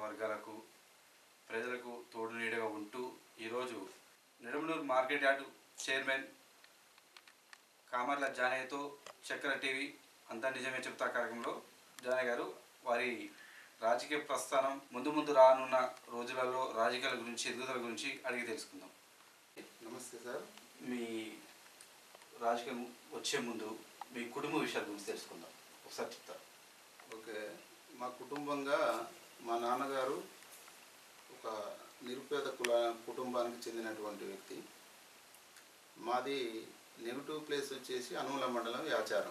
వర్గాలకు ప్రజలకు తోడు నీడగా ఉంటూ ఈరోజు Nidamanuru market yard chairman Kamarla జానయ్యతో చక్ర టీవీ అంతా నిజమే చెప్తా కార్యక్రమంలో జానయ్య గారు వారి రాజకీయ ప్రస్థానం ముందు ముందు రానున్న రోజులలో రాజకీయాల గురించి ఎదుగుదల గురించి అడిగి తెలుసుకుందాం నమస్తే సార్ మీ రాజకీయం వచ్చే ముందు మీ కుటుంబ విషయాల గురించి తెలుసుకుందాం ఒకసారి చెప్తారు ఓకే మా కుటుంబంగా మా నాన్నగారు ఒక నిరుపేద కుల కుటుంబానికి చెందినటువంటి వ్యక్తి మాది నెగిటివ్ ప్లేస్ వచ్చేసి అనుమల మండలం యాచారం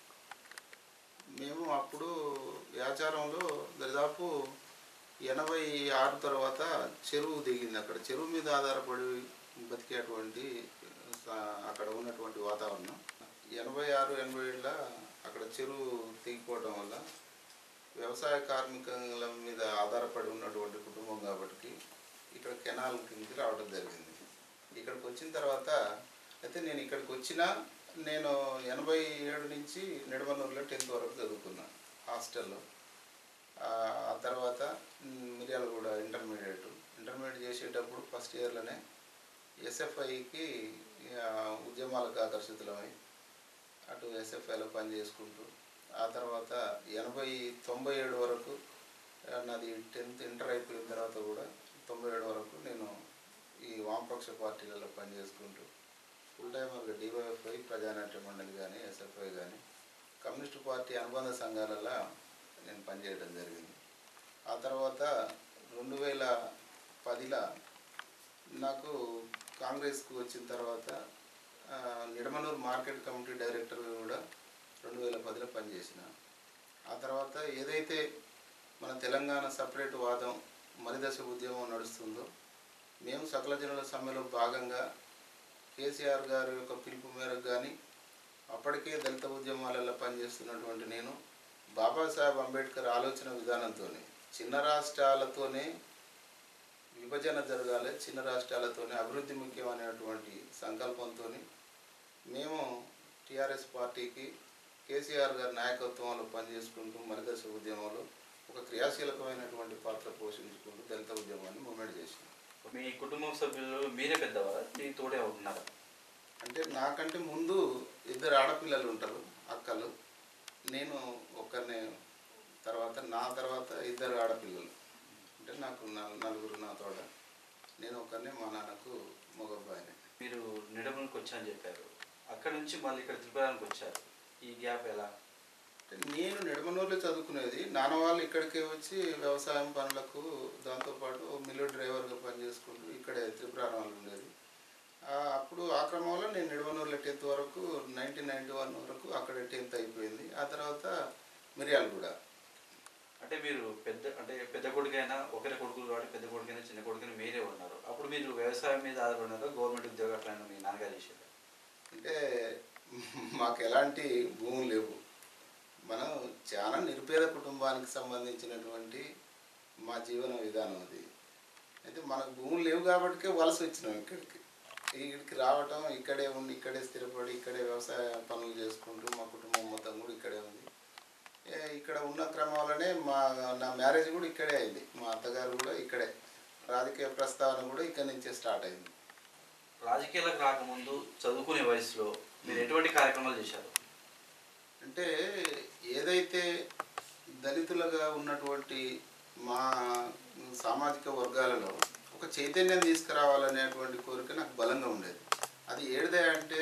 మేము అప్పుడు యాచారంలో దాదాపు ఎనభై ఆరు తర్వాత చెరువు దిగింది అక్కడ చెరువు మీద ఆధారపడి బతికేటువంటి ఆ, అక్కడ ఉన్నటువంటి వాతావరణం ఎనభై ఆరు ఎనభై ఏళ్ళ అక్కడ చెరువు తెగిపోవడం వల్ల వ్యవసాయ కార్మికుల మీద ఆధారపడి ఉన్నటువంటి కుటుంబం కాబట్టి ఇక్కడ కెనాల్ కిందకి రావడం జరిగింది ఇక్కడికి వచ్చిన తర్వాత అయితే నేను ఇక్కడికి వచ్చిన నేను ఎనభై ఏడు నుంచి నిడమనూరులో టెన్త్ వరకు చదువుకున్నాను హాస్టల్లో ఆ ఆ తర్వాత మ్, మిర్యాలగూడ ఇంటర్మీడియట్ ఇంటర్మీడియట్ చేసేటప్పుడు ఫస్ట్ ఇయర్లోనే ఎస్ఎఫ్ఐకి ఉద్యమాలకు ఆకర్షితులమై అటు ఎస్ఎఫ్ఐలో పని చేసుకుంటూ ఆ తర్వాత ఎనభై తొంభై ఏడు వరకు ఆ, నాది టెన్త్ ఇంటర్ అయిపోయిన తర్వాత కూడా తొంభై ఏడు వరకు నేను ఈ వామపక్ష పార్టీలలో పనిచేసుకుంటూ ఫుల్ టైమర్గా డివైఎఫ్ఐ ప్రజానాట్య మండలి కానీ ఎస్ఎఫ్ఐ కానీ కమ్యూనిస్టు పార్టీ అనుబంధ సంఘాలలో నేను పనిచేయడం జరిగింది ఆ తర్వాత రెండు వేల పదిలో నాకు కాంగ్రెస్కు వచ్చిన తర్వాత ఆ, నిడమనూరు మార్కెట్ కమిటీ డైరెక్టర్ కూడా రెండు వేల పదిలో పనిచేసిన ఆ తర్వాత ఏదైతే మన తెలంగాణ సపరేట్ వాదం మరిదశ ఉద్యమం నడుస్తుందో మేము సకల జనుల సమ్మెలో భాగంగా కేసీఆర్ గారి యొక్క పిలుపు మేరకు కానీ అప్పటికే దళిత ఉద్యమాలలో పనిచేస్తున్నటువంటి నేను బాబాసాహెబ్ అంబేద్కర్ ఆలోచన విధానంతో చిన్న రాష్ట్రాలతోనే విభజన జరగాలి చిన్న రాష్ట్రాలతోనే అభివృద్ధి ముఖ్యం అనేటువంటి సంకల్పంతో మేము టీఆర్ఎస్ పార్టీకి కేసీఆర్ గారి నాయకత్వంలో పనిచేసుకుంటూ మరిదశ ఉద్యమంలో ఒక క్రియాశీలకమైనటువంటి పాత్ర పోషించుకుంటూ దళిత ఉద్యమాన్ని మూమెంట్ చేసినాం మీ కుటుంబం సభ్యులు మీరే పెద్దవారా మీ తోడే ఉన్నారా అంటే నాకంటే ముందు ఇద్దరు ఆడపిల్లలు ఉంటారు అక్కలు నేను ఒక్కరినే తర్వాత నా తర్వాత ఇద్దరు ఆడపిల్లలు అంటే నాకు నల్- నలుగురు నా తోడ నేను ఒక్కరినే మా నాన్నకు మగబ్బాయిని మీరు నిడమలకు వచ్చారని చెప్పారు అక్కడ నుంచి మళ్ళీ ఇక్కడ త్రిపురానికి వచ్చారు ఈ గ్యాప్ ఎలా అంటే నేను నిడమనూరులో చదువుకునేది నాన్న వాళ్ళు ఇక్కడికే వచ్చి వ్యవసాయం పనులకు దాంతోపాటు మిల్లు డ్రైవర్గా పనిచేసుకుంటూ ఇక్కడే త్రిపురాణాలు ఉండేది ఆ, అప్పుడు ఆ క్రమంలో నేను నిడమనూరులో టెన్త్ వరకు నైన్టీన్ నైన్టీ వన్ వరకు అక్కడ టెన్త్ అయిపోయింది ఆ తర్వాత మిర్యాలగూడ అంటే మీరు పెద్ద అంటే పెద్ద కొడుకైనా ఒకరి కొడుకులు కాబట్టి పెద్ద కొడుకైనా చిన్న కొడుకైనా మీరే ఉన్నారు అప్పుడు మీరు వ్యవసాయం మీద ఆధారపడినారు గవర్నమెంట్ ఉద్యోగం అట్లా మీ నాన్నగారు చేశారు అంటే మాకు ఎలాంటి భూములు లేవు మనం చాలా నిరుపేద కుటుంబానికి సంబంధించినటువంటి మా జీవన విధానం అది అయితే మనకు భూములు లేవు కాబట్టికే వలస వచ్చినాం ఇక్కడికి ఇక్కడికి రావటం ఇక్కడే ఉండి ఇక్కడే స్థిరపడి ఇక్కడే వ్యవసాయ పనులు చేసుకుంటూ మా కుటుంబం మొత్తం కూడా ఇక్కడే ఉంది ఏ, ఇక్కడ ఉన్న క్రమంలోనే మా నా మ్యారేజ్ కూడా ఇక్కడే అయింది మా అత్తగారు కూడా ఇక్కడే రాజకీయ ప్రస్తావన కూడా ఇక్కడి నుంచే స్టార్ట్ అయింది రాజకీయాలకు రాకముందు చదువుకునే వయసులో మీరు ఎటువంటి కార్యక్రమాలు చేశారు అంటే ఏదైతే దళితులుగా ఉన్నటువంటి మా సామాజిక వర్గాలలో ఒక చైతన్యం తీసుకురావాలనేటువంటి కోరిక నాకు బలంగా ఉండేది అది ఏడిదే అంటే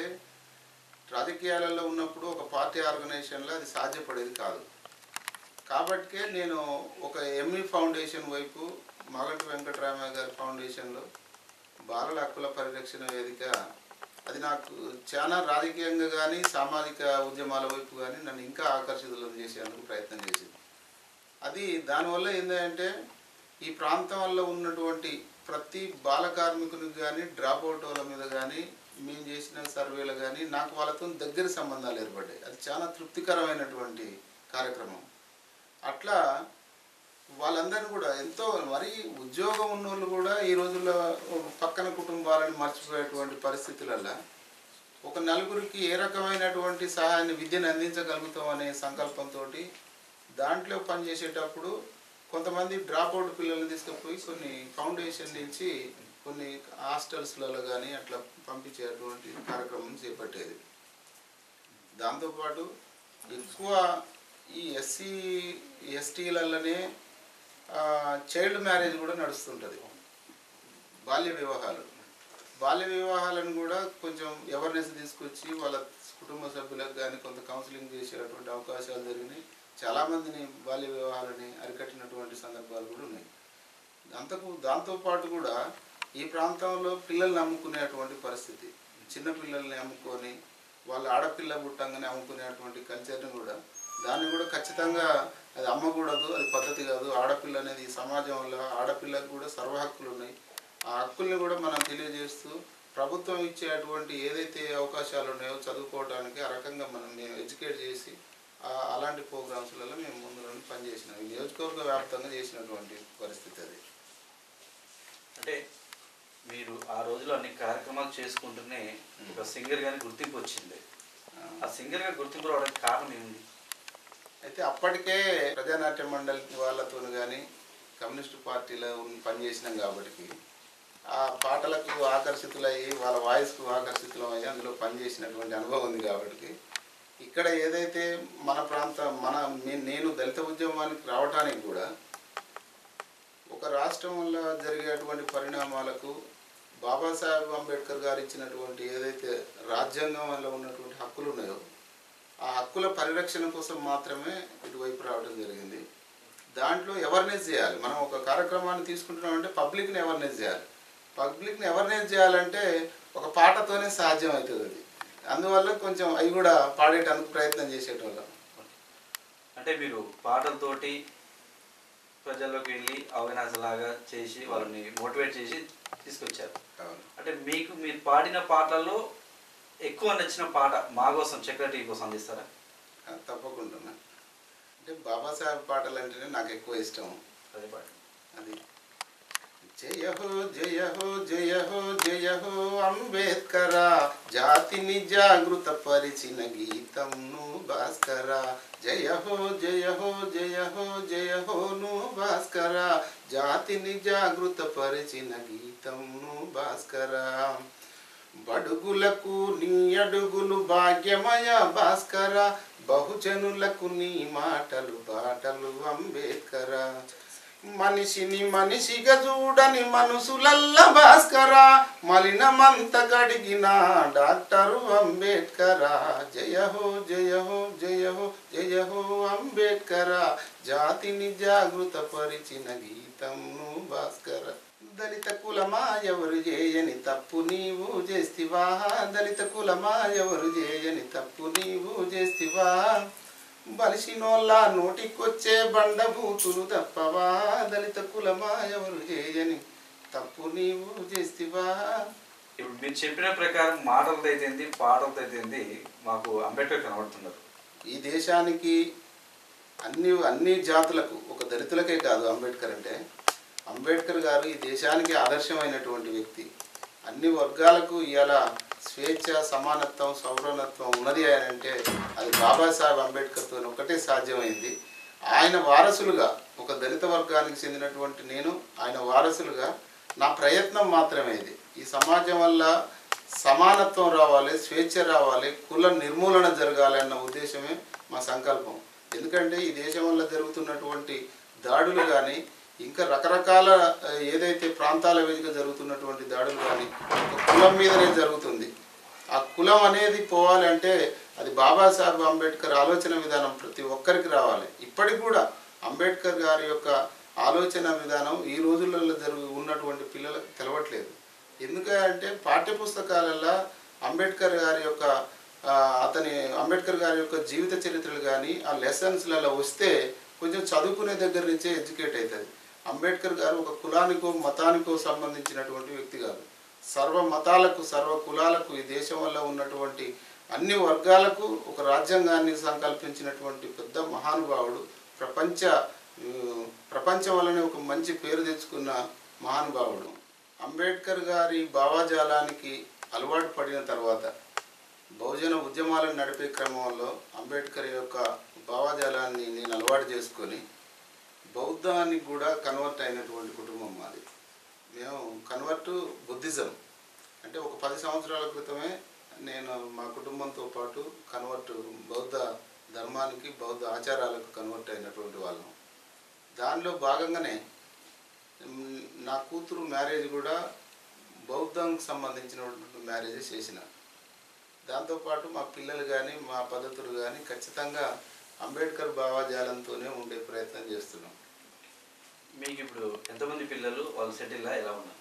రాజకీయాలలో ఉన్నప్పుడు ఒక పార్టీ ఆర్గనైజేషన్లో అది సాధ్యపడేది కాదు కాబట్టికే నేను ఒక ఎంఈ ఫౌండేషన్ వైపు మాగంటి వెంకటరామయ్య గారి ఫౌండేషన్లో బాలల హక్కుల పరిరక్షణ వేదిక అది నాకు చాలా రాజకీయంగా కానీ సామాజిక ఉద్యమాల వైపు కానీ నన్ను ఇంకా ఆకర్షితులను చేసేందుకు ప్రయత్నం చేసింది అది దానివల్ల ఏంటంటే ఈ ప్రాంతంలో ఉన్నటువంటి ప్రతి బాల కార్మికునికి కానీ డ్రాప్ అవుట్ వాళ్ళ మీద కానీ మేము చేసిన సర్వేలు కానీ నాకు వాళ్ళతో దగ్గర సంబంధాలు ఏర్పడ్డాయి అది చాలా తృప్తికరమైనటువంటి కార్యక్రమం అట్లా వాళ్ళందరినీ కూడా ఎంతో మరి ఉద్యోగం ఉన్నోళ్ళు కూడా ఈ రోజుల్లో పక్కన కుటుంబాలను మర్చిపోయేటువంటి పరిస్థితులలో ఒక నలుగురికి ఏ రకమైనటువంటి సహాయాన్ని విద్యను అందించగలుగుతాం అనే సంకల్పంతో దాంట్లో పనిచేసేటప్పుడు కొంతమంది డ్రాప్ అవుట్ పిల్లల్ని తీసుకుపోయి కొన్ని ఫౌండేషన్ నుంచి కొన్ని హాస్టల్స్లలో కానీ అట్లా పంపించేటువంటి కార్యక్రమం చేపట్టేది దాంతోపాటు ఎక్కువ ఈ ఎస్సీ ఎస్టీలలోనే చైల్డ్ మ్యారేజ్ కూడా నడుస్తుంటుంది బాల్య వివాహాలు బాల్య వివాహాలను కూడా కొంచెం అవేర్నెస్ తీసుకొచ్చి వాళ్ళ కుటుంబ సభ్యులకు కానీ కొంత కౌన్సిలింగ్ చేసేటువంటి అవకాశాలు జరిగినాయి చాలామందిని బాల్య వివాహాలని అరికట్టినటువంటి సందర్భాలు కూడా ఉన్నాయి అంతకు దాంతోపాటు కూడా ఈ ప్రాంతంలో పిల్లల్ని అమ్ముకునేటువంటి పరిస్థితి చిన్న పిల్లల్ని అమ్ముకొని వాళ్ళ ఆడపిల్ల పుట్టంగానే అమ్ముకునేటువంటి కల్చర్ని కూడా దాన్ని కూడా ఖచ్చితంగా అది అమ్మకూడదు అది పద్ధతి కాదు ఆడపిల్ల అనేది ఈ సమాజంలో ఆడపిల్లకు కూడా సర్వ హక్కులు ఉన్నాయి ఆ హక్కుల్ని కూడా మనం తెలియజేస్తూ ప్రభుత్వం ఇచ్చేటువంటి ఏదైతే అవకాశాలు ఉన్నాయో చదువుకోవడానికి ఆ రకంగా మనం మేము ఎడ్యుకేట్ చేసి ఆ- అలాంటి ప్రోగ్రామ్స్లలో మేము ముందు నుండి పనిచేసినాం ఈ నియోజకవర్గ వ్యాప్తంగా చేసినటువంటి పరిస్థితి అది అంటే మీరు ఆ రోజులో అన్ని కార్యక్రమాలు చేసుకుంటూనే ఒక సింగర్ గాని గుర్తింపు వచ్చింది ఆ సింగర్ గా గుర్తింపు రావడానికి కారణం ఏముంది అయితే అప్పటికే ప్రజానాట్య మండలి వాళ్ళతో కానీ కమ్యూనిస్ట్ పార్టీలో ఉన్న- పనిచేసినాం కాబట్టి ఆ పాటలకు ఆకర్షితులయ్యి వాళ్ళ వాయిస్కు ఆకర్షితులయ్యి అందులో పనిచేసినటువంటి అనుభవం ఉంది కాబట్టి ఇక్కడ ఏదైతే మన ప్రాంతం మన మే- నేను దళిత ఉద్యమానికి రావడానికి కూడా ఒక రాష్ట్రంలో జరిగేటువంటి పరిణామాలకు బాబాసాహెబ్ అంబేద్కర్ గారు ఇచ్చినటువంటి ఏదైతే రాజ్యాంగంలో ఉన్నటువంటి హక్కులు ఉన్నాయో ఆ హక్కుల పరిరక్షణ కోసం మాత్రమే ఇటువైపు రావడం జరిగింది దాంట్లో అవేర్నెస్ చేయాలి మనం ఒక కార్యక్రమాన్ని తీసుకుంటున్నామంటే పబ్లిక్ని అవేర్నెస్ చేయాలి పబ్లిక్ని అవేర్నెస్ చేయాలంటే ఒక పాటతోనే సాధ్యం అవుతుంది అది అందువల్ల కొంచెం అవి కూడా పాడేటానికి ప్రయత్నం చేసేటోళ్ళం అంటే మీరు పాటలతోటి ప్రజల్లోకి వెళ్ళి అవేర్నెస్ లాగా చేసి వాళ్ళని మోటివేట్ చేసి తీసుకొచ్చారు అవును అంటే మీకు మీరు పాడిన పాటల్లో ఎక్కువ నచ్చిన పాట మా కోసం చక్రటీ కోసం అందిస్తారా ఆ, తప్పకుండా అంటే బాబాసాహెబ్ పాటలు అంటేనే నాకు ఎక్కువ ఇష్టం అదే పాట అది జయ హో జయ హో జయ హో జయ హో అంబేద్కర జాతిని జాగృత పరిచిన గీతం ను భాస్కర జయ హో జయ హో జయ హో జయ హో ను భాస్కర జాతిని జాగృత పరిచిన గీతం ను భాస్కర బడుగులకు నీ అడుగులు భాగ్యమయ భాస్కర బహుజనులకు నీ మాటలు బాటలు అంబేద్కర మనిషిని మనిషిగా చూడని మనసులల్ల భాస్కర మలినమంత గడిగిన డాక్టరు అంబేద్కర జయ హో జయ హో జయ హో జయ హో అంబేద్కర జాతిని జాగృత పరిచిన గీతంను భాస్కర దళిత కులమా ఎవరు చేయని తప్పు నీవు చేస్తివా దళిత కులమా ఎవరు చేయని తప్పు నీవు చేస్తివా బలిసినోళ్ళ నోటికొచ్చే బండభూతులు తప్పవా దళిత కులమా ఎవరు చేయని తప్పు నీవు చేస్తివా ఇప్పుడు మీరు చెప్పిన ప్రకారం మాటలతో అయితేంది పాటలతో అయితేంది మాకు అంబేద్కర్ కనబడుతున్నారు ఈ దేశానికి అన్ని అన్ని జాతులకు ఒక దళితులకే కాదు అంబేద్కర్ అంటే అంబేద్కర్ గారు ఈ దేశానికి ఆదర్శమైనటువంటి వ్యక్తి అన్ని వర్గాలకు ఇవాళ స్వేచ్ఛ సమానత్వం సౌరనత్వం ఉన్నది అని అంటే అది బాబాసాహెబ్ అంబేద్కర్తో ఒకటే సాధ్యమైంది ఆయన వారసులుగా ఒక దళిత వర్గానికి చెందినటువంటి నేను ఆయన వారసులుగా నా ప్రయత్నం మాత్రమే ఇది ఈ సమాజం వల్ల సమానత్వం రావాలి స్వేచ్ఛ రావాలి కుల నిర్మూలన జరగాలి అన్న ఉద్దేశమే మా సంకల్పం ఎందుకంటే ఈ దేశం వల్ల జరుగుతున్నటువంటి దాడులు కానీ ఇంకా రకరకాల ఆ, ఏదైతే ప్రాంతాల వేదిక జరుగుతున్నటువంటి దాడులు కానీ ఒక కులం మీదనే జరుగుతుంది ఆ కులం అనేది పోవాలి అంటే అది బాబాసాహెబ్ అంబేద్కర్ ఆలోచన విధానం ప్రతి ఒక్కరికి రావాలి ఇప్పటికి కూడా అంబేద్కర్ గారి యొక్క ఆలోచన విధానం ఈ రోజులలో జరుగు ఉన్నటువంటి పిల్లలకు తెలవట్లేదు ఎందుకంటే పాఠ్య పుస్తకాలలో అంబేద్కర్ గారి యొక్క ఆ, అతని అంబేద్కర్ గారి యొక్క జీవిత చరిత్రలు కానీ ఆ లెసన్స్లలో వస్తే కొంచెం చదువుకునే దగ్గర నుంచే ఎడ్యుకేట్ అవుతుంది అంబేద్కర్ గారు ఒక కులానికో మతానికో సంబంధించినటువంటి వ్యక్తి కాదు సర్వ మతాలకు సర్వ కులాలకు ఈ దేశం వల్ల ఉన్నటువంటి అన్ని వర్గాలకు ఒక రాజ్యాంగాన్ని సంకల్పించినటువంటి పెద్ద మహానుభావుడు ప్రపంచ ఆ, ప్రపంచం వల్లనే ఒక మంచి పేరు తెచ్చుకున్న మహానుభావుడు అంబేద్కర్ గారి భావాజాలానికి అలవాటు పడిన తర్వాత బహుజన ఉద్యమాలను నడిపే క్రమంలో అంబేద్కర్ యొక్క భావజాలాన్ని నేను అలవాటు చేసుకొని బౌద్ధానికి కూడా కన్వర్ట్ అయినటువంటి కుటుంబం మాది మేము కన్వర్ట్ బుద్ధిజం అంటే ఒక పది సంవత్సరాల క్రితమే నేను మా కుటుంబంతో పాటు కన్వర్ట్ బౌద్ధ ధర్మానికి బౌద్ధ ఆచారాలకు కన్వర్ట్ అయినటువంటి వాళ్ళం దానిలో భాగంగానే మ్, నా కూతురు మ్యారేజ్ కూడా బౌద్ధంకి సంబంధించినటువంటి మ్యారేజ్ చేసిన దాంతోపాటు మా పిల్లలు కానీ మా పద్ధతులు కానీ ఖచ్చితంగా అంబేద్కర్ భావాజాలంతోనే ఉండే ప్రయత్నం చేస్తున్నాం మీకు ఇప్పుడు ఎంతమంది పిల్లలు వాళ్ళు సెటిల్ ఎలా ఉన్నారు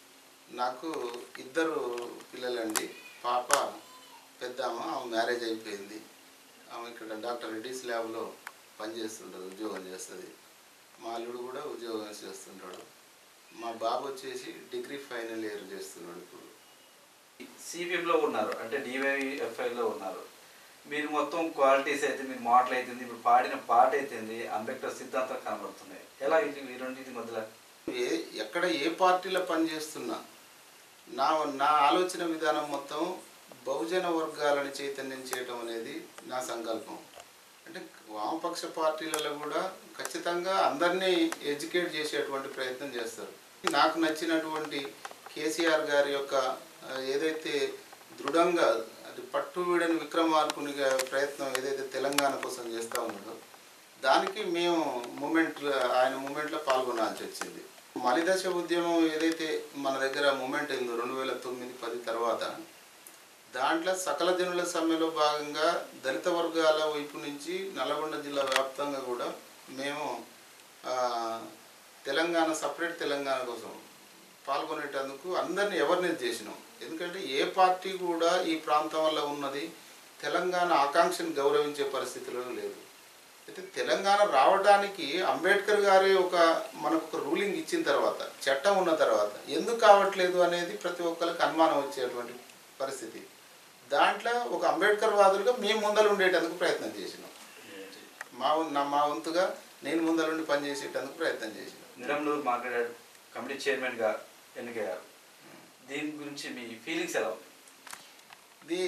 నాకు ఇద్దరు పిల్లలండి పాప పెద్ద ఆమె ఆమె మ్యారేజ్ అయిపోయింది ఆమె ఇక్కడ డాక్టర్ రెడ్డిస్ ల్యాబ్లో పనిచేస్తుంటుంది ఉద్యోగం చేస్తుంది మా అల్లుడు కూడా ఉద్యోగం చేస్తుంటాడు మా బాబు వచ్చేసి డిగ్రీ ఫైనల్ ఇయర్ చేస్తున్నాడు ఇప్పుడు సిపిఎంలో ఉన్నారు అంటే డివైఎఫ్ఐలో ఉన్నారు మీరు మొత్తం క్వాలిటీస్ అయితే మీరు మాటలు అవుతుంది ఇప్పుడు పాడిన పాట అవుతుంది అంబేద్కర్ సిద్ధాంతాలు కనబడుతున్నాయి ఎలా ఇది ఈ రెండింటి మధ్యలో ఏ ఎక్కడ ఏ పార్టీలో పనిచేస్తున్నా నా నా ఆలోచన విధానం మొత్తం బహుజన వర్గాలను చైతన్యం చేయటం అనేది నా సంకల్పం అంటే వామపక్ష పార్టీలలో కూడా ఖచ్చితంగా అందరినీ ఎడ్యుకేట్ చేసేటువంటి ప్రయత్నం చేస్తారు నాకు నచ్చినటువంటి కేసీఆర్ గారి యొక్క ఆ, ఏదైతే దృఢంగా అది పట్టు వీడని విక్రమార్కునిగా ప్రయత్నం ఏదైతే తెలంగాణ కోసం చేస్తూ ఉన్నాడో దానికి మేము మూమెంట్ ఆయన మూమెంట్లో పాల్గొనాల్సి వచ్చింది మలిదశ ఉద్యమం ఏదైతే మన దగ్గర మూమెంట్ అయిందో రెండు వేల తొమ్మిది పది తర్వాత దాంట్లో సకల జనుల సమ్మెలో భాగంగా దళిత వర్గాల వైపు నుంచి నల్గొండ జిల్లా వ్యాప్తంగా కూడా మేము ఆ, తెలంగాణ సపరేట్ తెలంగాణ కోసం పాల్గొనేటందుకు అందరినీ అవేర్నెస్ చేసినాం ఎందుకంటే ఏ పార్టీ కూడా ఈ ప్రాంతం వల్ల ఉన్నది తెలంగాణ ఆకాంక్షను గౌరవించే పరిస్థితిలో లేదు అయితే తెలంగాణ రావడానికి అంబేద్కర్ గారి ఒక మనకు ఒక రూలింగ్ ఇచ్చిన తర్వాత చట్టం ఉన్న తర్వాత ఎందుకు కావట్లేదు అనేది ప్రతి ఒక్కరికి అనుమానం వచ్చేటువంటి పరిస్థితి దాంట్లో ఒక అంబేద్కర్ వాదులుగా మేము ముందలు ఉండేటందుకు ప్రయత్నం చేసినాం మా వం- నా మా వంతుగా నేను ముందలుండి పనిచేసేటందుకు ప్రయత్నం చేసిన నిరంనూరు మార్కెట్ కమిటీ చైర్మన్గా ఎన్నికయ్యారు దీని గురించి మీ ఫీలింగ్స్ ఎలా ఉంది ఇది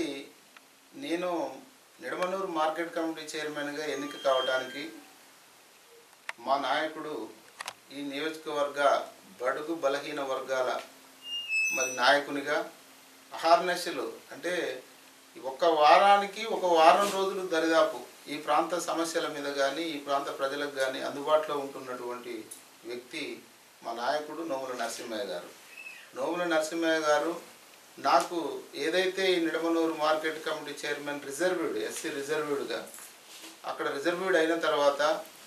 నేను నిడమనూరు మార్కెట్ కమిటీ చైర్మన్గా ఎన్నిక కావడానికి మా నాయకుడు ఈ నియోజకవర్గ బడుగు బలహీన వర్గాల మరి నాయకునిగా అహార్నశలు అంటే ఒక వారానికి ఒక వారం రోజులు దరిదాపు ఈ ప్రాంత సమస్యల మీద కానీ ఈ ప్రాంత ప్రజలకు కానీ అందుబాటులో ఉంటున్నటువంటి వ్యక్తి మా నాయకుడు నోముల నరసింహయ్య గారు నోముల నరసింహయ్య గారు నాకు ఏదైతే ఈ Nidamanuru market committee chairman reserved SC రిజర్వ్డ్గా అక్కడ రిజర్వ్డ్ అయిన తర్వాత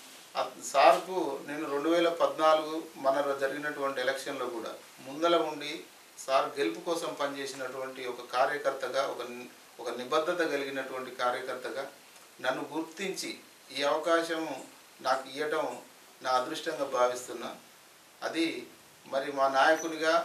ఆ సార్కు నేను రెండు వేల పద్నాలుగు మన జరిగినటువంటి ఎలక్షన్లో కూడా ముందల ఉండి సార్ గెలుపు కోసం పనిచేసినటువంటి ఒక కార్యకర్తగా ఒక ని- ఒక నిబద్ధత కలిగినటువంటి కార్యకర్తగా నన్ను గుర్తించి ఈ అవకాశం నాకు ఇవ్వటం నా అదృష్టంగా భావిస్తున్నా అది మరి మా నాయకునిగా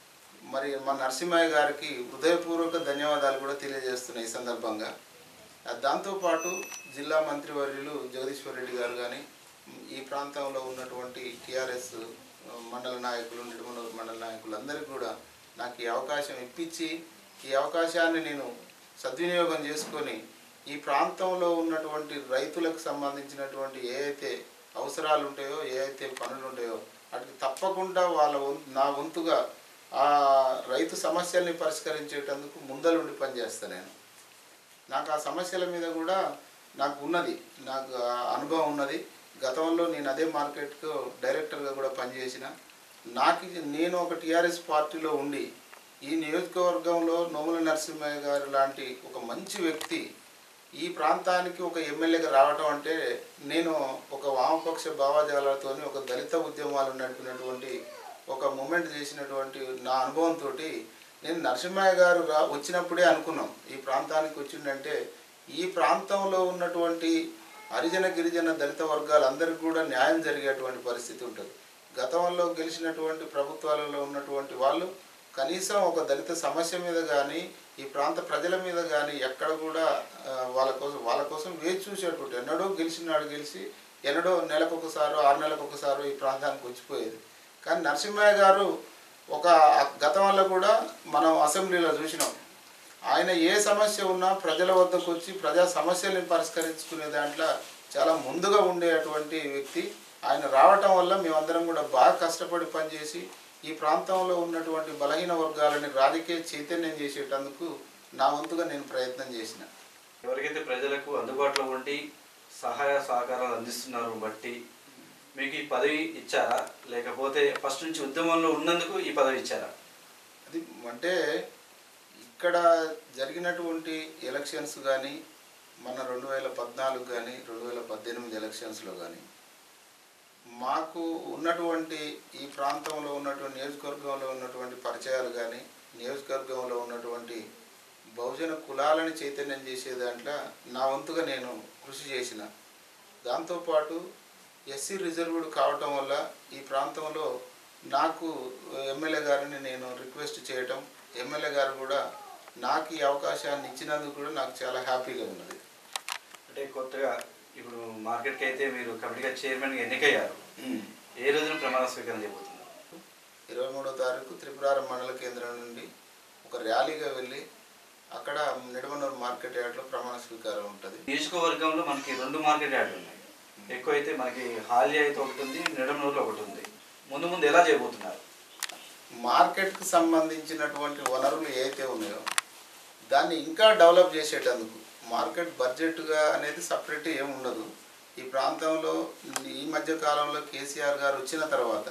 మరి మా నరసింహయ్య గారికి హృదయపూర్వక ధన్యవాదాలు కూడా తెలియజేస్తున్నాయి ఈ సందర్భంగా ఆ దాంతోపాటు జిల్లా మంత్రివర్యులు జగదీశ్వర్ రెడ్డి గారు కానీ ఈ ప్రాంతంలో ఉన్నటువంటి టిఆర్ఎస్ మండల నాయకులు నిడుమనూరు మండల నాయకులు అందరికీ కూడా నాకు ఈ అవకాశం ఇప్పించి ఈ అవకాశాన్ని నేను సద్వినియోగం చేసుకొని ఈ ప్రాంతంలో ఉన్నటువంటి రైతులకు సంబంధించినటువంటి ఏ అయితే అవసరాలు ఉంటాయో ఏ అయితే పనులు ఉంటాయో వాటికి తప్పకుండా వాళ్ళ వంతు నా వంతుగా ఆ రైతు సమస్యల్ని పరిష్కరించేటందుకు ముందలుండి పనిచేస్తాను నేను నాకు ఆ సమస్యల మీద కూడా నాకు ఉన్నది నాకు ఆ అనుభవం ఉన్నది గతంలో నేను అదే మార్కెట్కు డైరెక్టర్గా కూడా పనిచేసిన నాకు ఇది- నేను ఒక టీఆర్ఎస్ పార్టీలో ఉండి ఈ నియోజకవర్గంలో నోముల నరసింహయ్య గారు లాంటి ఒక మంచి వ్యక్తి ఈ ప్రాంతానికి ఒక ఎమ్మెల్యేగా రావటం అంటే నేను ఒక వామపక్ష భావజాలతోని ఒక దళిత ఉద్యమాలు నడిపినటువంటి ఒక మూమెంట్ చేసినటువంటి నా అనుభవంతో నేను నరసింహయ్య గారు రా వచ్చినప్పుడే అనుకున్నాం ఈ ప్రాంతానికి వచ్చిందంటే ఈ ప్రాంతంలో ఉన్నటువంటి హరిజన గిరిజన దళిత వర్గాలందరికీ కూడా న్యాయం జరిగేటువంటి పరిస్థితి ఉంటుంది గతంలో గెలిచినటువంటి ప్రభుత్వాలలో ఉన్నటువంటి వాళ్ళు కనీసం ఒక దళిత సమస్య మీద కానీ ఈ ప్రాంత ప్రజల మీద కానీ ఎక్కడ కూడా ఆ, వాళ్ళ కోసం వాళ్ళ కోసం వేచి చూసేటువంటి ఎన్నడో గెలిచినాడు గెలిచి ఎన్నడో నెలకొకసారో ఆరు నెలలకు ఒకసారో ఈ ప్రాంతానికి వచ్చిపోయేది కానీ నరసింహయ్య గారు ఒక గతంలో కూడా మనం అసెంబ్లీలో చూసినాం ఆయన ఏ సమస్య ఉన్నా ప్రజల వద్దకు వచ్చి ప్రజా సమస్యల్ని పరిష్కరించుకునే దాంట్లో చాలా ముందుగా ఉండేటువంటి వ్యక్తి ఆయన రావటం వల్ల మేమందరం కూడా బాగా కష్టపడి పనిచేసి ఈ ప్రాంతంలో ఉన్నటువంటి బలహీన వర్గాలని రాజకీయ చైతన్యం చేసేటందుకు నా వంతుగా నేను ప్రయత్నం చేసిన ఎవరికైతే ప్రజలకు అందుబాటులో ఉండి సహాయ సహకారాలు అందిస్తున్నారో బట్టి మీకు ఈ పదవి ఇచ్చారా లేకపోతే ఫస్ట్ నుంచి ఉద్యమంలో ఉన్నందుకు ఈ పదవి ఇచ్చారా అది అంటే ఇక్కడ జరిగినటువంటి ఎలక్షన్స్ కానీ మన రెండు వేల పద్నాలుగు కానీ రెండు వేల పద్దెనిమిది ఎలక్షన్స్లో కానీ మాకు ఉన్నటువంటి ఈ ప్రాంతంలో ఉన్నటువంటి నియోజకవర్గంలో ఉన్నటువంటి పరిచయాలు కానీ నియోజకవర్గంలో ఉన్నటువంటి బహుజన కులాలని చైతన్యం చేసే దాంట్లో నా వంతుగా నేను కృషి చేసిన దాంతోపాటు ఎస్సీ రిజర్వ్డ్ కావటం వల్ల ఈ ప్రాంతంలో నాకు ఎమ్మెల్యే గారిని నేను రిక్వెస్ట్ చేయటం ఎమ్మెల్యే గారు కూడా నాకు ఈ అవకాశాన్ని ఇచ్చినందుకు కూడా నాకు చాలా హ్యాపీగా ఉన్నది అంటే కొత్తగా ఇప్పుడు మార్కెట్కి అయితే మీరు కమిటీగా చైర్మన్గా ఎన్నికయ్యారు ఏ రోజున ప్రమాణ స్వీకారం చేయబోతున్నారు ఇరవై మూడో తారీఖు త్రిపురారం మండల కేంద్రం నుండి ఒక ర్యాలీగా వెళ్ళి అక్కడ నిడమనూరు మార్కెట్ యార్డ్లో ప్రమాణ స్వీకారం ఉంటుంది నియోజకవర్గంలో మనకి రెండు మార్కెట్ యార్డులు ఉన్నాయి ఎక్కువ అయితే మనకి హాలి అయితే ఒకటి ఉంది నిడమనూరులో ఒకటి ఉంది ముందు ముందు ఎలా చేయబోతున్నారు మార్కెట్కి సంబంధించినటువంటి వనరులు ఏవైతే ఉన్నాయో దాన్ని ఇంకా డెవలప్ చేసేటందుకు మార్కెట్ బడ్జెట్గా అనేది సపరేట్ ఏమి ఉండదు ఈ ప్రాంతంలో ఈ మధ్య కాలంలో కేసీఆర్ గారు వచ్చిన తర్వాత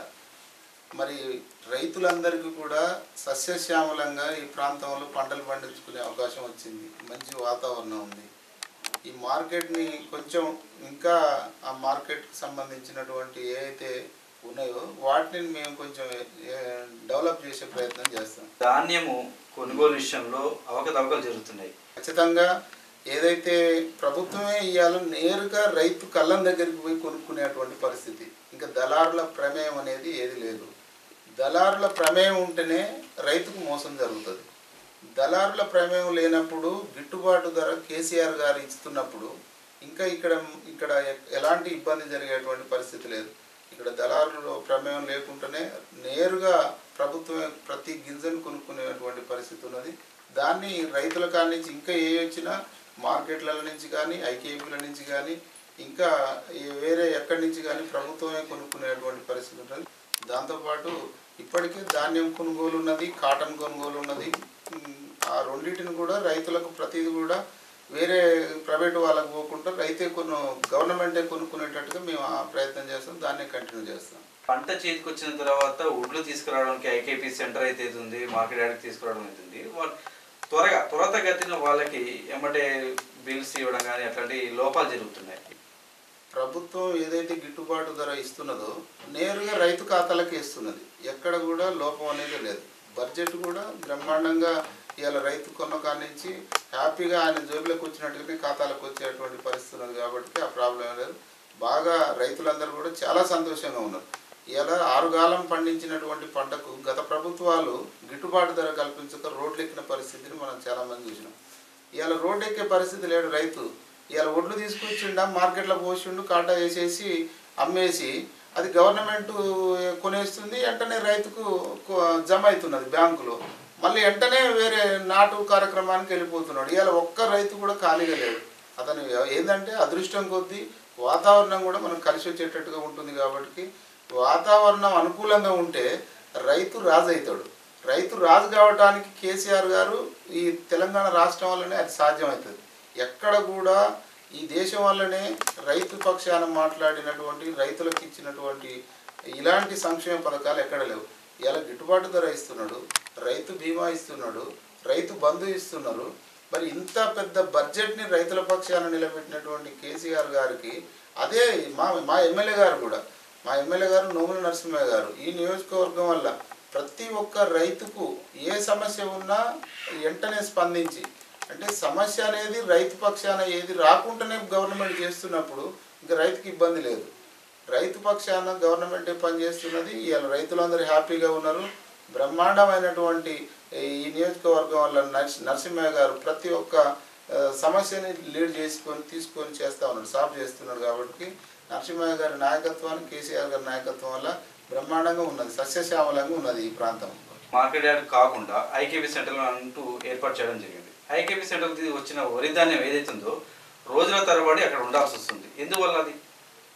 మరి రైతులందరికీ కూడా సస్యశ్యామలంగా ఈ ప్రాంతంలో పంటలు పండించుకునే అవకాశం వచ్చింది మంచి వాతావరణం ఉంది ఈ మార్కెట్ని కొంచెం ఇంకా ఆ మార్కెట్కి సంబంధించినటువంటి ఏ అయితే ఉన్నాయో వాటిని మేము కొంచెం ఏ, డెవలప్ చేసే ప్రయత్నం చేస్తాం ధాన్యము కొనుగోలు విషయంలో అవకతవకలు జరుగుతున్నాయి ఖచ్చితంగా ఏదైతే ప్రభుత్వమే ఇవ్వాలో నేరుగా రైతు కళ్ళం దగ్గరికి పోయి కొనుక్కునేటువంటి పరిస్థితి ఇంకా దళారుల ప్రమేయం అనేది ఏది లేదు దళారుల ప్రమేయం ఉంటేనే రైతుకు మోసం జరుగుతుంది దళారుల ప్రమేయం లేనప్పుడు గిట్టుబాటు ధర కేసీఆర్ గారు ఇస్తున్నప్పుడు ఇంకా ఇక్కడ ఇక్కడ ఎలాంటి ఇబ్బంది జరిగేటువంటి పరిస్థితి లేదు ఇక్కడ దళారుల ప్రమేయం లేకుండానే నేరుగా ప్రభుత్వమే ప్రతి గింజను కొనుక్కునేటువంటి పరిస్థితి ఉన్నది దాన్ని రైతుల కాడి నుంచి ఇంకా ఏ వచ్చినా మార్కెట్ల నుంచి కానీ ఐకేపీల నుంచి కానీ ఇంకా ఈ వేరే ఎక్కడి నుంచి కానీ ప్రభుత్వమే కొనుక్కునేటువంటి పరిస్థితి ఉంటుంది దాంతోపాటు ఇప్పటికే ధాన్యం కొనుగోలు ఉన్నది కాటన్ కొనుగోలు ఉన్నది ఉమ్, ఆ రెండింటిని కూడా రైతులకు ప్రతిదీ కూడా వేరే ప్రైవేట్ వాళ్ళకు పోకుండా రైతే కొను గవర్నమెంటే కొనుక్కునేటట్టుగా మేము ఆ ప్రయత్నం చేస్తాం దాన్నే కంటిన్యూ చేస్తాం పంట చేతికి వచ్చిన తర్వాత ఒడ్లు తీసుకురావడానికి ఐకేపీ సెంటర్ అయితే ఇది ఉంది మార్కెట్ యార్డ్కి తీసుకురావడం అవుతుంది వాళ్ళు త్వరగా త్వరతగతిన వాళ్ళకి ఎమ్మటే బిల్స్ ఇవ్వడం కానీ అట్లాంటి లోపాలు జరుగుతున్నాయి ప్రభుత్వం ఏదైతే గిట్టుబాటు ధర ఇస్తున్నదో నేరుగా రైతు ఖాతాలకు ఇస్తున్నది ఎక్కడ కూడా లోపం అనేది లేదు బడ్జెట్ కూడా బ్రహ్మాండంగా ఇవాళ రైతు కొన్న కాడి నుంచి హ్యాపీగా ఆయన జోబులకు వచ్చినట్టుగానే ఖాతాలకు వచ్చేటువంటి పరిస్థితి ఉన్నది కాబట్టి ఆ ప్రాబ్లం ఏం లేదు బాగా రైతులందరూ కూడా చాలా సంతోషంగా ఉన్నారు ఇలా ఆరుగాలం పండించినటువంటి పంటకు గత ప్రభుత్వాలు గిట్టుబాటు ధర కల్పించక రోడ్లు ఎక్కిన పరిస్థితిని మనం చాలా మంది చూసినాం ఇవాళ రోడ్డు ఎక్కే పరిస్థితి లేడు రైతు ఇవాళ ఒడ్లు తీసుకొచ్చిండ మార్కెట్లో పోసిండు కాటా వేసేసి అమ్మేసి అది గవర్నమెంట్ కొనేస్తుంది వెంటనే రైతుకు కొ- జమ అవుతున్నది బ్యాంకులో మళ్ళీ వెంటనే వేరే నాటు కార్యక్రమానికి వెళ్ళిపోతున్నాడు ఇవాళ ఒక్క రైతు కూడా ఖాళీగా లేడు అతను ఏంటంటే అదృష్టం కొద్దీ వాతావరణం కూడా మనం కలిసి వచ్చేటట్టుగా ఉంటుంది కాబట్టి వాతావరణం అనుకూలంగా ఉంటే రైతు రాజు అవుతాడు రైతు రాజు కావడానికి కేసీఆర్ గారు ఈ తెలంగాణ రాష్ట్రం వల్లనే అది సాధ్యమవుతుంది ఎక్కడ కూడా ఈ దేశం వల్లనే రైతు పక్షాన మాట్లాడినటువంటి రైతులకు ఇచ్చినటువంటి ఇలాంటి సంక్షేమ పథకాలు ఎక్కడ లేవు ఇలా గిట్టుబాటు ధర ఇస్తున్నాడు రైతు బీమా ఇస్తున్నాడు రైతు బంధు ఇస్తున్నారు మరి ఇంత పెద్ద బడ్జెట్ని రైతుల పక్షాన నిలబెట్టినటువంటి కేసీఆర్ గారికి అదే మా మా ఎమ్మెల్యే గారు కూడా మా ఎమ్మెల్యే గారు నోముల నరసింహయ్య గారు ఈ నియోజకవర్గం వల్ల ప్రతి ఒక్క రైతుకు ఏ సమస్య ఉన్నా వెంటనే స్పందించి అంటే సమస్య అనేది రైతు పక్షాన ఏది రాకుండానే గవర్నమెంట్ చేస్తున్నప్పుడు ఇంకా రైతుకి ఇబ్బంది లేదు రైతు పక్షాన గవర్నమెంట్ పనిచేస్తున్నది ఇవాళ రైతులందరూ హ్యాపీగా ఉన్నారు బ్రహ్మాండమైనటువంటి ఈ నియోజకవర్గం వల్ల నర్స్ నరసింహయ్య గారు ప్రతి ఒక్క ఆ, సమస్యని లీడ్ చేసుకొని తీసుకొని చేస్తా ఉన్నాడు సాల్వ్ చేస్తున్నాడు కాబట్టి నరసింహయ్య గారి నాయకత్వాన్ని కేసీఆర్ గారి నాయకత్వం వల్ల బ్రహ్మాండంగా ఉన్నది సస్యశ్యామలంగా ఉన్నది ఈ ప్రాంతం మార్కెట్ యార్డ్ కాకుండా ఐకేపీ సెంటర్ అంటూ ఏర్పాటు చేయడం జరిగింది ఐకేపీ సెంటర్ వచ్చిన వరి ధాన్యం ఏదైతే ఉందో రోజుల తరబడి అక్కడ ఉండాల్సి వస్తుంది ఎందువల్ల అది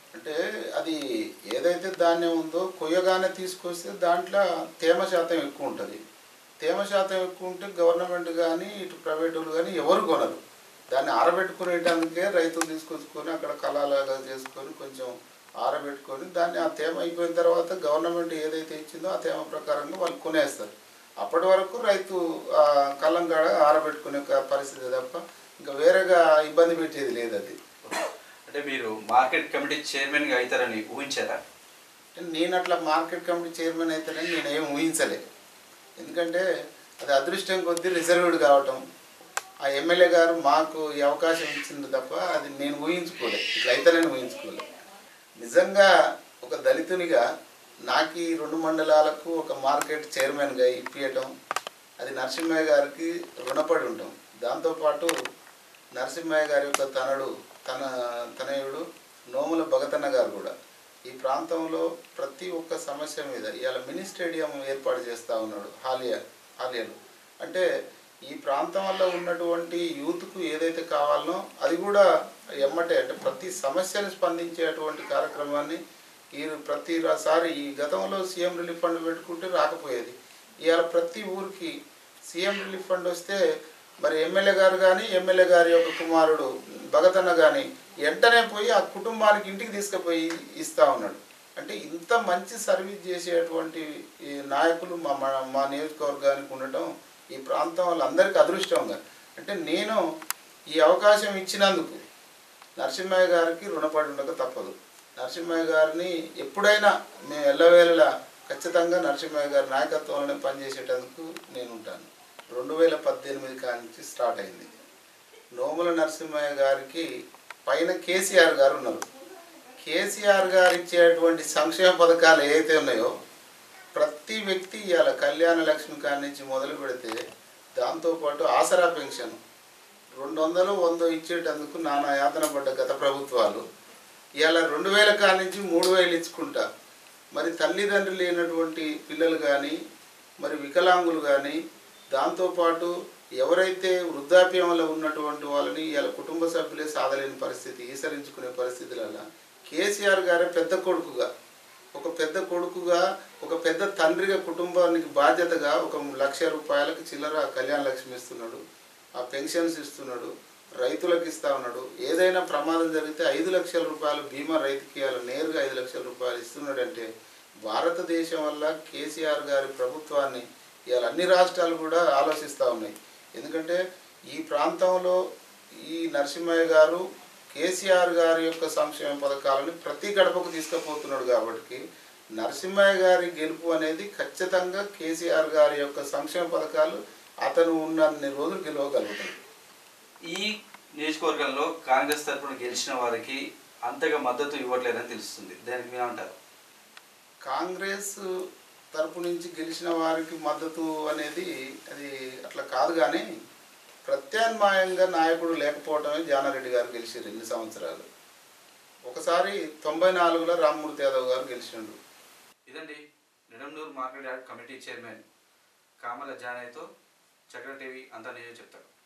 అంటే అది ఏదైతే ధాన్యం ఉందో కొయ్యగానే తీసుకొస్తే దాంట్లో తేమ శాతం ఎక్కువ ఉంటుంది తేమ శాతం ఎక్కువ ఉంటే గవర్నమెంట్ కానీ ఇటు ప్రైవేట్ వాళ్ళు కానీ ఎవరు కొనరు దాన్ని ఆరబెట్టుకునేటందుకే రైతులు తీసుకొచ్చుకొని అక్కడ కళాలాగా చేసుకొని కొంచెం ఆరబెట్టుకొని దాన్ని ఆ తేమ అయిపోయిన తర్వాత గవర్నమెంట్ ఏదైతే ఇచ్చిందో ఆ తేమ ప్రకారంగా వాళ్ళు కొనేస్తారు అప్పటి వరకు రైతు ఆ కళ్ళం కాడ ఆరబెట్టుకునే క- పరిస్థితి తప్ప ఇంకా వేరేగా ఇబ్బంది పెట్టేది లేదు అది అంటే మీరు మార్కెట్ కమిటీ చైర్మన్గా అవుతారని ఊహించారా నేను అట్లా మార్కెట్ కమిటీ చైర్మన్ అయితేనని నేను ఏం ఊహించలే ఎందుకంటే అది అదృష్టం కొద్దీ రిజర్వ్డ్ కావటం ఆ ఎమ్మెల్యే గారు మాకు ఈ అవకాశం ఇచ్చింది తప్ప అది నేను ఊహించుకోలే ఇట్లా అయితేనని ఊహించుకోలే నిజంగా ఒక దళితునిగా నాకు ఈ రెండు మండలాలకు ఒక మార్కెట్ చైర్మన్గా ఇప్పియటం అది నరసింహయ్య గారికి రుణపడి ఉంటాం దాంతోపాటు నరసింహయ్య గారి యొక్క తనడు తన తనయుడు నోముల భగతన్న గారు కూడా ఈ ప్రాంతంలో ప్రతి ఒక్క సమస్య మీద ఇవాళ మినీ స్టేడియం ఏర్పాటు చేస్తూ ఉన్నాడు హాలియా హాలియాలో అంటే ఈ ప్రాంతం వల్ల ఉన్నటువంటి యూత్కు ఏదైతే కావాలనో అది కూడా ఎమ్మటే అంటే ప్రతి సమస్యను స్పందించేటువంటి కార్యక్రమాన్ని ఈ ప్రతిసారి ఈ గతంలో సీఎం రిలీఫ్ ఫండ్ పెట్టుకుంటే రాకపోయేది ఇవాళ ప్రతి ఊరికి సీఎం రిలీఫ్ ఫండ్ వస్తే మరి ఎమ్మెల్యే గారు కానీ ఎమ్మెల్యే గారి యొక్క కుమారుడు భగతన్న కానీ వెంటనే పోయి ఆ కుటుంబానికి ఇంటికి తీసుకుపోయి ఇస్తా ఉన్నాడు అంటే ఇంత మంచి సర్వీస్ చేసేటువంటి ఈ నాయకులు మా మా- మా నియోజకవర్గానికి ఉండటం ఈ ప్రాంతం వాళ్ళందరికీ అదృష్టంగా అంటే నేను ఈ అవకాశం ఇచ్చినందుకు నరసింహయ్య గారికి రుణపడి ఉండక తప్పదు నరసింహయ్య గారిని ఎప్పుడైనా మేము ఎల్లవేళలా ఖచ్చితంగా నరసింహయ్య గారి నాయకత్వంలోనే పనిచేసేటందుకు నేను ఉంటాను రెండు వేల పద్దెనిమిది కాడి నుంచి స్టార్ట్ అయింది నోముల నరసింహయ్య గారికి పైన కేసీఆర్ గారు ఉన్నారు కేసీఆర్ గారు ఇచ్చేటువంటి సంక్షేమ పథకాలు ఏవైతే ఉన్నాయో ప్రతి వ్యక్తి ఇవాళ కళ్యాణ లక్ష్మి కాడి నుంచి మొదలు పెడితే దాంతోపాటు ఆసరా పెన్షన్ రెండు వందలు వంద ఇచ్చేటందుకు నానా యాతన పడ్డ గత ప్రభుత్వాలు ఇవాళ రెండు వేల కాడి నుంచి మూడు వేలు ఇచ్చుకుంటా మరి తల్లిదండ్రులు లేనటువంటి పిల్లలు కానీ మరి వికలాంగులు కానీ దాంతోపాటు ఎవరైతే వృద్ధాప్యంలో ఉన్నటువంటి వాళ్ళని ఇలా కుటుంబ సభ్యులే సాధలేని పరిస్థితి ఈసరించుకునే పరిస్థితులలో కేసీఆర్ గారే పెద్ద కొడుకుగా ఒక పెద్ద కొడుకుగా ఒక పెద్ద తండ్రిగా కుటుంబానికి బాధ్యతగా ఒక లక్ష రూపాయలకి చిల్లర కళ్యాణ లక్ష్మి ఇస్తున్నాడు ఆ పెన్షన్స్ ఇస్తున్నాడు రైతులకు ఇస్తా ఉన్నాడు ఏదైనా ప్రమాదం జరిగితే ఐదు లక్షల రూపాయలు బీమా రైతుకి ఇవ్వాలి నేరుగా ఐదు లక్షల రూపాయలు ఇస్తున్నాడంటే భారతదేశం వల్ల కేసీఆర్ గారి ప్రభుత్వాన్ని ఇవాళ అన్ని రాష్ట్రాలు కూడా ఆలోచిస్తూ ఉన్నాయి ఎందుకంటే ఈ ప్రాంతంలో ఈ నరసింహయ్య గారు కేసీఆర్ గారి యొక్క సంక్షేమ పథకాలను ప్రతి గడపకు తీసుకుపోతున్నాడు కాబట్టి నరసింహయ్య గారి గెలుపు అనేది ఖచ్చితంగా కేసీఆర్ గారి యొక్క సంక్షేమ పథకాలు అతను ఉన్నన్ని రోజులు గెలవగలుగుతాడు ఈ నియోజకవర్గంలో కాంగ్రెస్ తరపున గెలిచిన వారికి అంతగా మద్దతు ఇవ్వట్లేదని తెలుస్తుంది దానికి మీరేమంటారు కాంగ్రెస్ తరపు నుంచి గెలిచిన వారికి మద్దతు అనేది అది అట్లా కాదు కానీ ప్రత్యామ్నాయంగా నాయకుడు లేకపోవటమే జానారెడ్డి గారు గెలిచారు ఎన్ని సంవత్సరాలు ఒకసారి తొంభై నాలుగులో రామ్మూర్తి యాదవ్ గారు గెలిచిండు ఇదండి Nidamanuru market yard committee chairman Kamala జానయ్యతో చక్ర టీవీ అంతా నేనే చెప్తాను